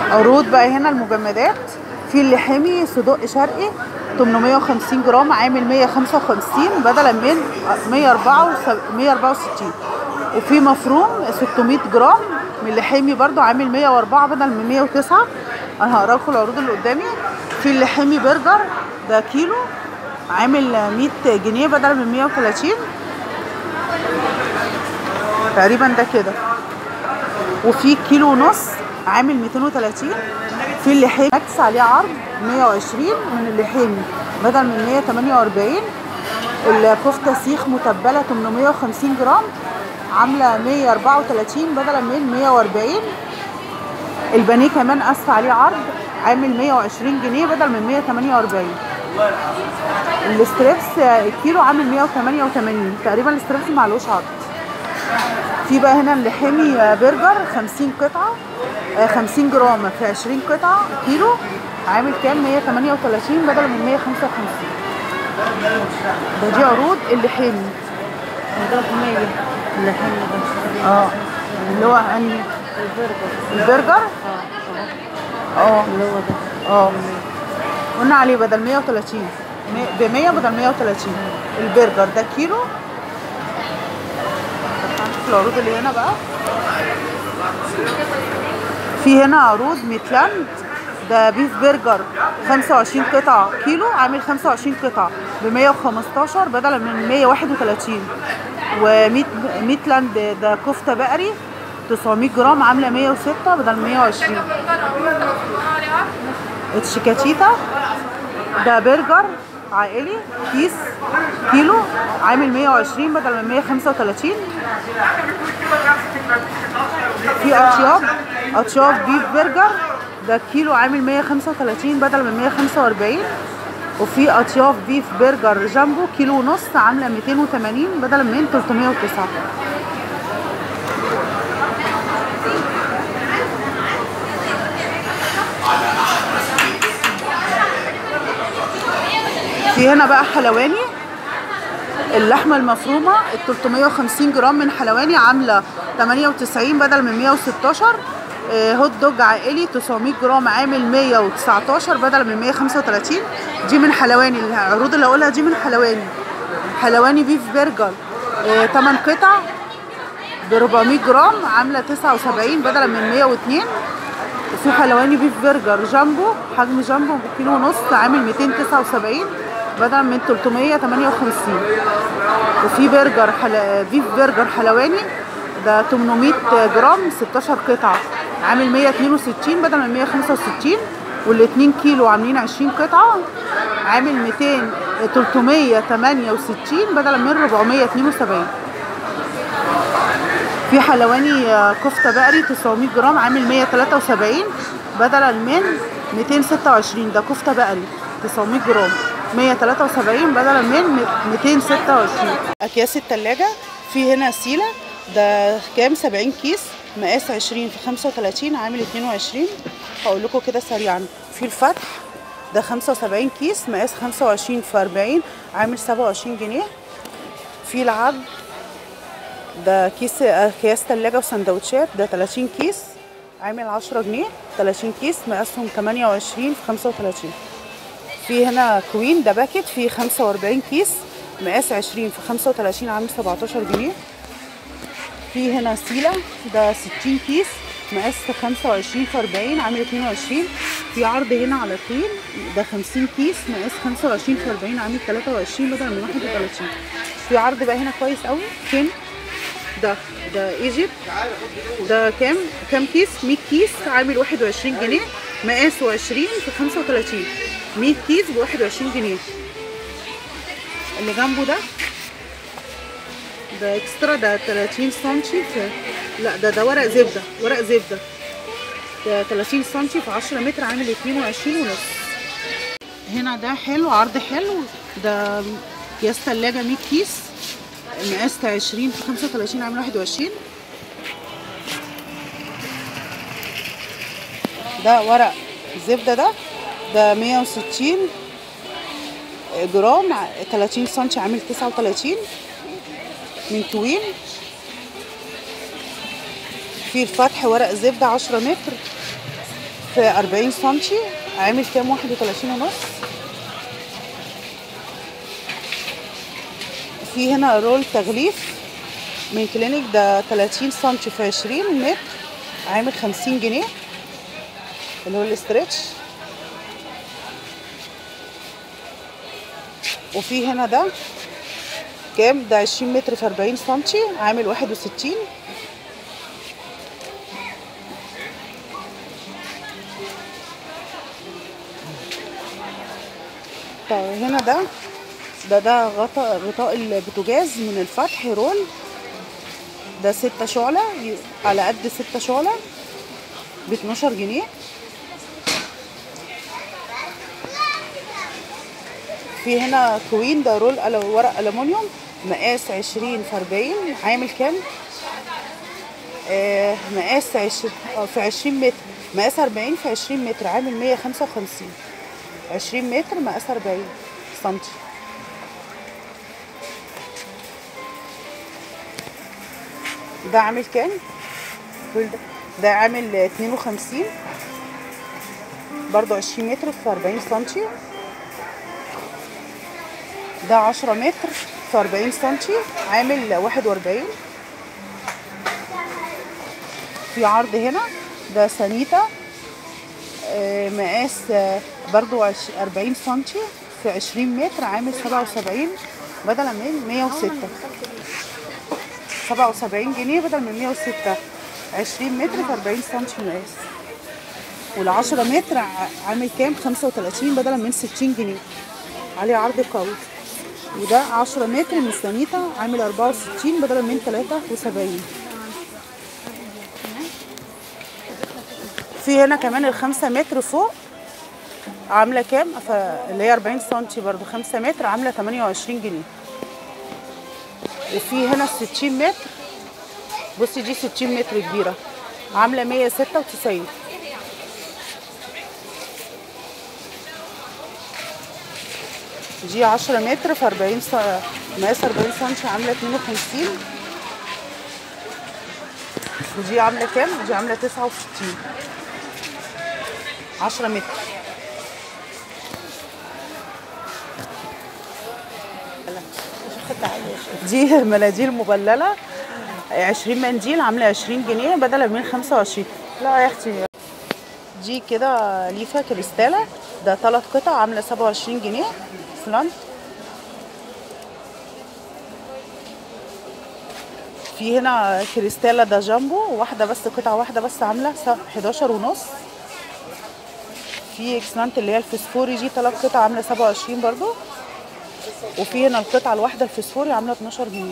عروض بقى هنا المجمدات في اللحمي صدق شرقي 850 جرام عامل 155 بدلا من 164 وفي مفروم 600 جرام من اللحمي برضو عامل 104 بدل من 109 انا هقرا لكم العروض اللي قدامي في اللحمي برجر ده كيلو عامل 100 جنيه بدل من 130 تقريبا ده كده وفي كيلو ونص عامل 230 في اللحيم ماكس عليه عرض 120 من اللحيم بدل من 148 الكفته سيخ متبله 850 جرام عامله 134 بدلا من 140 البانيه كمان قص عليه عرض عامل 120 جنيه بدل من 148 الستريبس الكيلو عامل 188 تقريبا الستريبس معلوش عرض في بقى هنا اللحمي برجر 50 قطعه 50 جرام في 20 قطعه كيلو عامل كام 138 بدل من 155 ده دي عروض اللحمي ده 100 اللحم ده اه اللي هو انهي البرجر البرجر اه اه اللي هو ده اه قلنا عليه بدل 130 ب 100 بدل 130 البرجر ده كيلو طب هنشوف العروض اللي هنا بقى في هنا عروض ميتلاند ده بيف برجر 25 قطعة كيلو عامل 25 قطعة ب 115 بدلا من 131 وميتلاند ده كفتة بقري 900 جرام عاملة 106 بدل 120 اتشيكاتيتا ده برجر عائلي كيس كيلو عامل 120 بدل من 135 في اطياب اطياب بيف برجر ده كيلو عامل 135 بدل من 145 وفي اطياف بيف برجر جامبو كيلو ونص عامله 280 بدل من 309 في هنا بقى حلواني اللحمه المفرومه ال 350 جرام من حلواني عامله 98 بدل من 116 آه، هوت دوج عائلي 900 جرام عامل 119 بدل من 135 دي من حلواني العروض اللي هقولها دي من حلواني حلواني بيف برجر 8 قطع ب 400 جرام عامله 79 بدلا من 102 وفي حلواني بيف برجر جامبو حجم جامبو بكيلو ونص عامل 279 بدلا من 358 وفي برجر حل... بيف برجر حلواني ده 800 جرام 16 قطعة عامل 162 بدل من 165 والاتنين كيلو عاملين 20 قطعة عامل 200 368 بدلا من 472 في حلواني آه، كفتة بقري 900 جرام عامل 173 بدلا من 226 ده كفتة بقري 900 جرام 173 بدلا من 226 أكياس التلاجة في هنا سيلة ده كام 70 كيس مقاس 20 في 35 عامل 22 هقول لكم كده سريعا في الفتح ده 75 كيس مقاس 25 في 40 عامل 27 جنيه في العبد ده كيس اكياس تلاجة وسندوتشات ده 30 كيس عامل 10 جنيه 30 كيس مقاسهم 28 في 35 في هنا كوين ده باكت فيه 45 كيس مقاس 20 في 35 عامل 17 جنيه في هنا سيلة ده 60 كيس مقاس 25 في 40 عامل 22 في عرض هنا على كوين ده 50 كيس مقاس 25 في 40 عامل 23 بدل من 31 في عرض بقى هنا كويس قوي فين ده ده ايجيبت ده كام كام كيس 100 كيس عامل 21 جنيه مقاسه 20 في 35 100 كيس ب 21 جنيه اللي جنبه ده ده اكسترا ده 30 سنتي في لا ده ده ورق زبده ورق زبده ده 30 سنتي في 10 متر عامل 22 ونص هنا ده حلو عرض حلو ده اكياس ثلاجه 100 كيس مقاس 20 في 35 عامل 21 ده ورق زبده ده ده 160 جرام 30 سنتي عامل 39 من كوين في الفتح ورق زبدة 10 متر في 40 سنتي عامل كام 31 ونص في هنا رول تغليف من كلينيك ده 30 سنتي في 20 متر عامل 50 جنيه اللي هو الاسترتش وفي هنا ده كام ده 20 متر في 40 سنتي عامل 61 طيب هنا ده ده ده غطاء غطاء البوتاجاز من الفتح رول ده ستة شعلة ي- على قد ستة شعلة ب 12 جنيه في هنا كوين ده رول أل- ورق ألمونيوم مقاس 20 في 40 عامل كام؟ آه مقاس 20 آه، في 20 متر مقاس 40 في 20 متر عامل 155 20 متر مقاس 40 سنتي ده عامل كام؟ كل ده ده عامل 52 برضو 20 متر في 40 سنتي ده 10 متر في 40 سنتي عامل 41 في عرض هنا ده سانيتا آه، مقاس آه، برضو عش- 40 سنتي في 20 متر عامل 77 بدلا من 106 77 جنيه بدل من 106 20 متر في 40 سنتي مقاس وال 10 متر ع- عامل كام 35 بدلا من 60 جنيه عليه عرض قوي وده 10 متر من سانيتا عامل 64 بدلا من 73 في هنا كمان الخمسة متر فوق عاملة كام؟ ف- اللي هي 40 سنتي برضو خمسة متر عاملة 28 جنيه وفي هنا الستين متر بصي دي ستين متر كبيرة عاملة مية ستة وتسعين دي عشرة متر في أربعين س... مقاس أربعين سنتي عاملة اتنين وخمسين ودي عاملة كام؟ دي عاملة تسعة وستين عشرة متر دي مناديل مبلله 20 منديل عامله 20 جنيه بدلا من 25 لا يا اختي دي كده ليفه كريستاله ده ثلاث قطع عامله 27 جنيه فلان في هنا كريستاله ده جامبو واحده بس قطعه واحده بس عامله 11 ونص في اكسلانت اللي هي الفسفوري دي ثلاث قطع عامله 27 برضو وفي هنا القطعة الواحدة الفسفوري عاملة 12 جنيه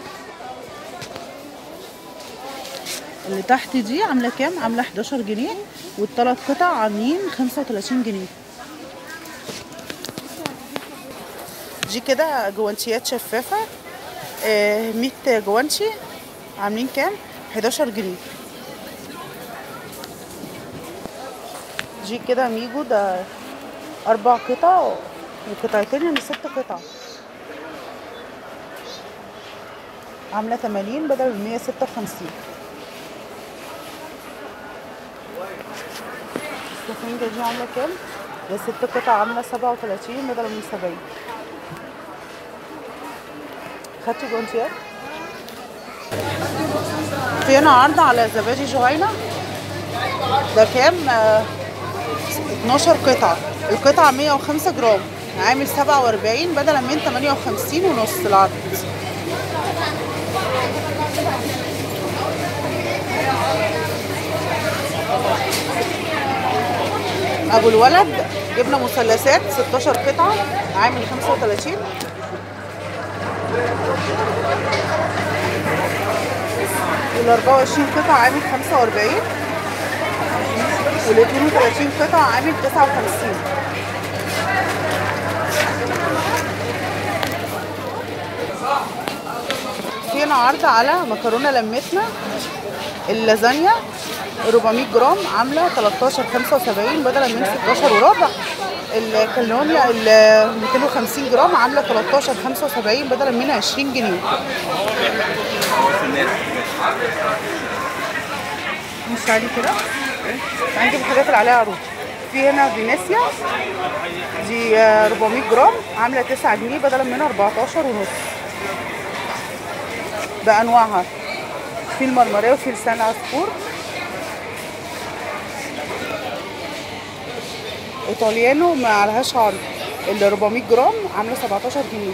اللي تحت دي عاملة كام؟ عاملة 11 جنيه والثلاث قطع عاملين 35 جنيه دي كده جوانتيات شفافة آه 100 جوانتي عاملين كام؟ 11 جنيه دي كده ميجو ده أربع قطع وقطعتين يعني ست قطع عاملة 80 بدل من 156 السفنجة دي عاملة كام؟ ده ست قطع عاملة 37 بدل من 70 خدتي جوانتيات؟ في هنا عرض على زبادي جهينة ده كام؟ آه 12 قطعة القطعة 105 جرام عامل 47 بدلا من 58 ونص العرض ابو الولد جبنا مثلثات 16 قطعة عامل 35 وال 24 قطعة عامل 45 وال 32 قطعة عامل 59 في هنا عرض على مكرونة لمتنا اللازانيا 400 جرام عاملة 13 75 بدلا من 16 وربع الكالونيا ال 250 جرام عاملة 13 75 بدلا من 20 جنيه مش عادي كده هنجيب الحاجات اللي عليها عروض في هنا فينيسيا دي آه، 400 جرام عامله 9 جنيه بدلا من 14 ونص بانواعها في المرمريه وفي لسان العصفور ايطاليانو ما عليهاش عرض ال 400 جرام عامله 17 جنيه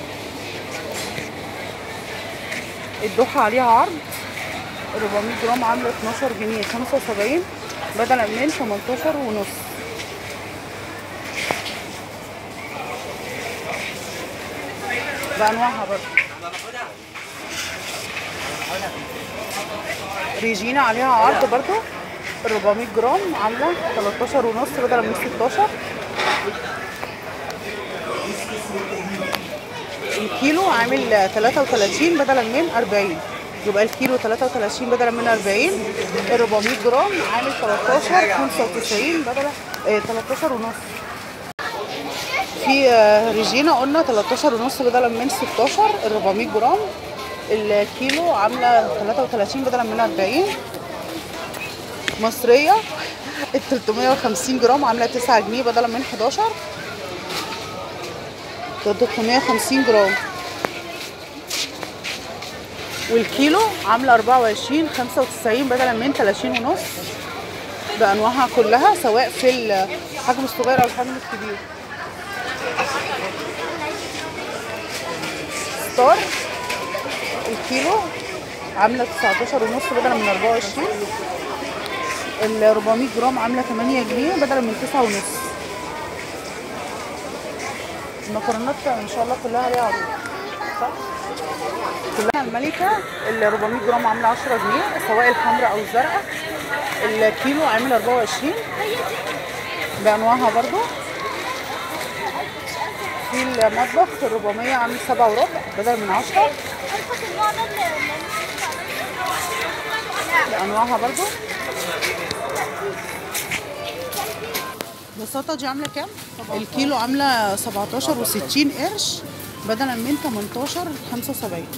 الضحى عليها عرض 400 جرام عامله 12 جنيه 75 بدلا من 18 ونص بانواعها برضه ريجينا عليها عرض برضو 400 جرام عاملة 13 ونص بدلا من 16 الكيلو عامل 33 بدلا من 40 يبقى الكيلو 33 بدلا من 40 ال 400 جرام عامل 13 95 بدلا آه 13 ونص في آه، ريجينا قلنا 13 ونص بدلا من 16 ال 400 جرام الكيلو عامله 33 بدلا من 40 مصريه ال 350 جرام عامله 9 جنيه بدلا من 11 350 جرام والكيلو عامله 24 95 بدلا من 30 ونص بانواعها كلها سواء في الحجم الصغير او الحجم الكبير ستار الكيلو عامله 19 ونص بدلا من 24 ال 400 جرام عامله 8 جنيه بدلا من 9 ونص المكرونات ان شاء الله كلها عليها عروض صح كلها الملكه ال 400 جرام عامله 10 جنيه سواء الحمراء او الزرقاء الكيلو عامل 24 بانواعها برضو في المطبخ ال 400 عامل 7 وربع بدل من 10 بانواعها برضو بساطة دي عاملة كام؟ الكيلو عاملة 17 و60 قرش بدلا من 18 75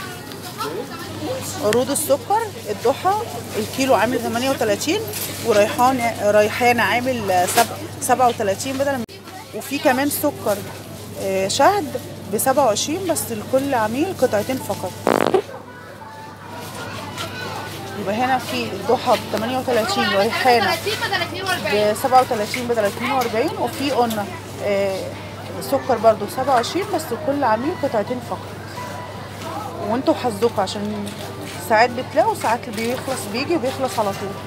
عروض السكر الضحى الكيلو عامل 38 وريحان ريحان عامل سب- 37 بدلا من وفي كمان سكر آه، شهد ب 27 بس لكل عميل قطعتين فقط يبقى هنا في الضحى ب 38 وريحانه 30 بدل 42 ب 37 بدل 42 وفي قلنا آه، سكر برضو 27 بس لكل عميل قطعتين فقط وانتوا حظكم عشان ساعات بتلاقوا ساعات اللي بيخلص بيجي وبيخلص على طول